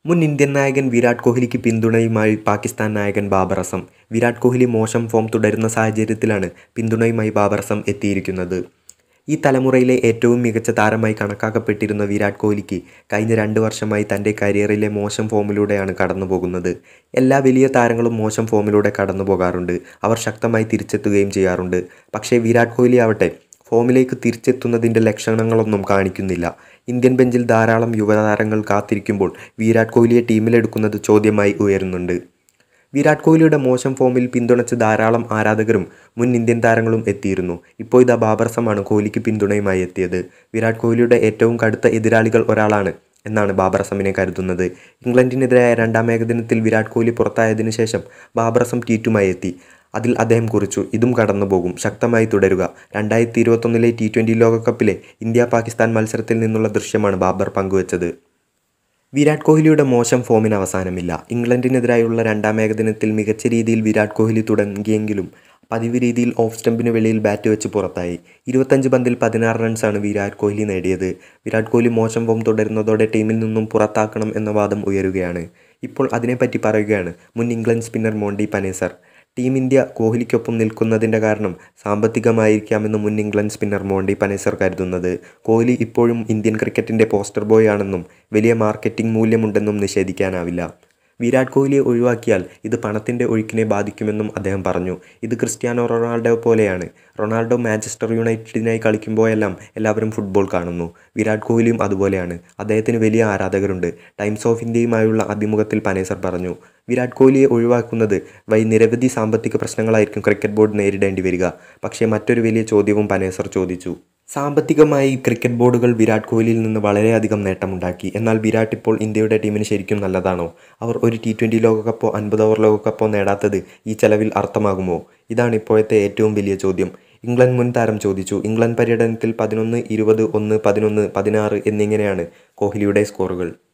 മുൻ ഇന്ത്യൻ നായകൻ വിരാട് കോഹ്ലിക്ക് പിന്തുണയുമായി പാകിസ്ഥാൻ നായകൻ ബാബർ അസം വിരാട് കോഹ്ലി മോശം ഫോം തുടരുന്ന സാഹചര്യത്തിലാണ് പിന്തുണയുമായി ബാബർ അസം എത്തിയിരിക്കുന്നത് ഈ തലമുറയിലെ ഏറ്റവും മികച്ച താരമായി കണക്കാക്കപ്പെട്ടിരുന്ന വിരാട് കോഹ്ലിക്ക് കഴിഞ്ഞ രണ്ട് വർഷമായി തൻ്റെ കരിയറിലെ മോശം ഫോമിലൂടെയാണ് കടന്നു പോകുന്നത് എല്ലാ വലിയ താരങ്ങളും മോശം ഫോമിലൂടെ കടന്നു പോകാറുണ്ട് അവർ ശക്തമായി തിരിച്ചെത്തുകയും ചെയ്യാറുണ്ട് പക്ഷേ വിരാട് കോഹ്ലി ആവട്ടെ ഫോമിലേക്ക് തിരിച്ചെത്തുന്നതിൻ്റെ ലക്ഷണങ്ങളൊന്നും കാണിക്കുന്നില്ല ഇന്ത്യൻ ബെഞ്ചിൽ ധാരാളം യുവതാരങ്ങൾ കാത്തിരിക്കുമ്പോൾ വിരാട് കോഹ്ലിയെ ടീമിലെടുക്കുന്നത് ചോദ്യമായി ഉയരുന്നുണ്ട് വിരാട് കോഹ്ലിയുടെ മോശം ഫോമിൽ പിന്തുണച്ച് ധാരാളം ആരാധകരും മുൻ ഇന്ത്യൻ താരങ്ങളും എത്തിയിരുന്നു ഇപ്പോൾ ഇതാ ബാബർസമാണ് കോഹ്ലിക്ക് പിന്തുണയുമായി എത്തിയത് വിരാട് കോഹ്ലിയുടെ ഏറ്റവും കടുത്ത എതിരാളികൾ ഒരാളാണ് എന്നാണ് ബാബർ അസമിനെ കരുതുന്നത് ഇംഗ്ലണ്ടിനെതിരായ രണ്ടാം ഏകദിനത്തിൽ വിരാട് കോഹ്ലി പുറത്തായതിനു ശേഷം ബാബർ അസം ട്വീറ്റുമായി എത്തി അതിൽ അദ്ദേഹം കുറിച്ചു ഇതും കടന്നു പോകും ശക്തമായി തുടരുക രണ്ടായിരത്തി ഇരുപത്തൊന്നിലെ ടി ട്വൻ്റി ലോകകപ്പിലെ ഇന്ത്യ പാകിസ്ഥാൻ മത്സരത്തിൽ നിന്നുള്ള ദൃശ്യമാണ് ബാബർ പങ്കുവച്ചത് വിരാട് കോഹ്ലിയുടെ മോശം ഫോമിന് അവസാനമില്ല ഇംഗ്ലണ്ടിനെതിരായുള്ള രണ്ടാം ഏകദിനത്തിൽ മികച്ച രീതിയിൽ വിരാട് കോഹ്ലി തുടങ്ങിയെങ്കിലും പതിവ് രീതിയിൽ ഓഫ് സ്റ്റംപിന് വെളിയിൽ ബാറ്റ് വെച്ച് പുറത്തായി ഇരുപത്തഞ്ച് പന്തിൽ പതിനാറ് റൺസാണ് വിരാട് കോഹ്ലി നേടിയത് വിരാട് കോഹ്ലി മോശം ഫോം തുടരുന്നതോടെ ടീമിൽ നിന്നും പുറത്താക്കണം എന്ന വാദം ഉയരുകയാണ് ഇപ്പോൾ അതിനെപ്പറ്റി പറയുകയാണ് മുൻ England spinner Monty Panesar team India കോഹ്ലിക്കൊപ്പം നിൽക്കുന്നതിൻ്റെ കാരണം സാമ്പത്തികമായിരിക്കാമെന്ന് മുൻ ഇംഗ്ലണ്ട് സ്പിന്നർ മോണ്ടി പനേസർ കരുതുന്നത് കോഹ്ലി ഇപ്പോഴും ഇന്ത്യൻ ക്രിക്കറ്റിൻ്റെ പോസ്റ്റർ ബോയ് ആണെന്നും വലിയ മാർക്കറ്റിംഗ് മൂല്യമുണ്ടെന്നും നിഷേധിക്കാനാവില്ല വിരാട് കോഹ്ലിയെ ഒഴിവാക്കിയാൽ ഇത് പണത്തിൻ്റെ ഒഴുക്കിനെ ബാധിക്കുമെന്നും അദ്ദേഹം പറഞ്ഞു ഇത് ക്രിസ്ത്യാനോ റൊണാൾഡോ പോലെയാണ് റൊണാൾഡോ മാഞ്ചസ്റ്റർ യുണൈറ്റഡിനായി കളിക്കുമ്പോഴെല്ലാം എല്ലാവരും ഫുട്ബോൾ കാണുന്നു വിരാട് കോഹ്ലിയും അതുപോലെയാണ് അദ്ദേഹത്തിന് വലിയ ആരാധകരുണ്ട് ടൈംസ് ഓഫ് ഇന്ത്യയുമായുള്ള അഭിമുഖത്തിൽ പനേസർ പറഞ്ഞു വിരാട് കോഹ്ലിയെ ഒഴിവാക്കുന്നത് വഴി നിരവധി സാമ്പത്തിക പ്രശ്നങ്ങളായിരിക്കും ക്രിക്കറ്റ് ബോർഡ് നേരിടേണ്ടി വരിക പക്ഷേ മറ്റൊരു വലിയ ചോദ്യവും പനേസർ ചോദിച്ചു സാമ്പത്തികമായി ക്രിക്കറ്റ് ബോർഡുകൾ വിരാട് കോഹ്ലിയിൽ നിന്ന് വളരെയധികം നേട്ടമുണ്ടാക്കി എന്നാൽ വിരാട് ഇപ്പോൾ ഇന്ത്യയുടെ ടീമിന് ശരിക്കും നല്ലതാണോ അവർ ഒരു ടി ട്വൻ്റി ലോകകപ്പോ അൻപത് ഓവർ ലോകകപ്പോ നേടാത്തത് ഈ ചെലവിൽ അർത്ഥമാകുമോ ഇതാണ് ഇപ്പോഴത്തെ ഏറ്റവും വലിയ ചോദ്യം ഇംഗ്ലണ്ട് മുൻ താരം ചോദിച്ചു ഇംഗ്ലണ്ട് പര്യടനത്തിൽ പതിനൊന്ന് ഇരുപത് ഒന്ന് പതിനൊന്ന് പതിനാറ് എന്നിങ്ങനെയാണ് കോഹ്ലിയുടെ സ്കോറുകൾ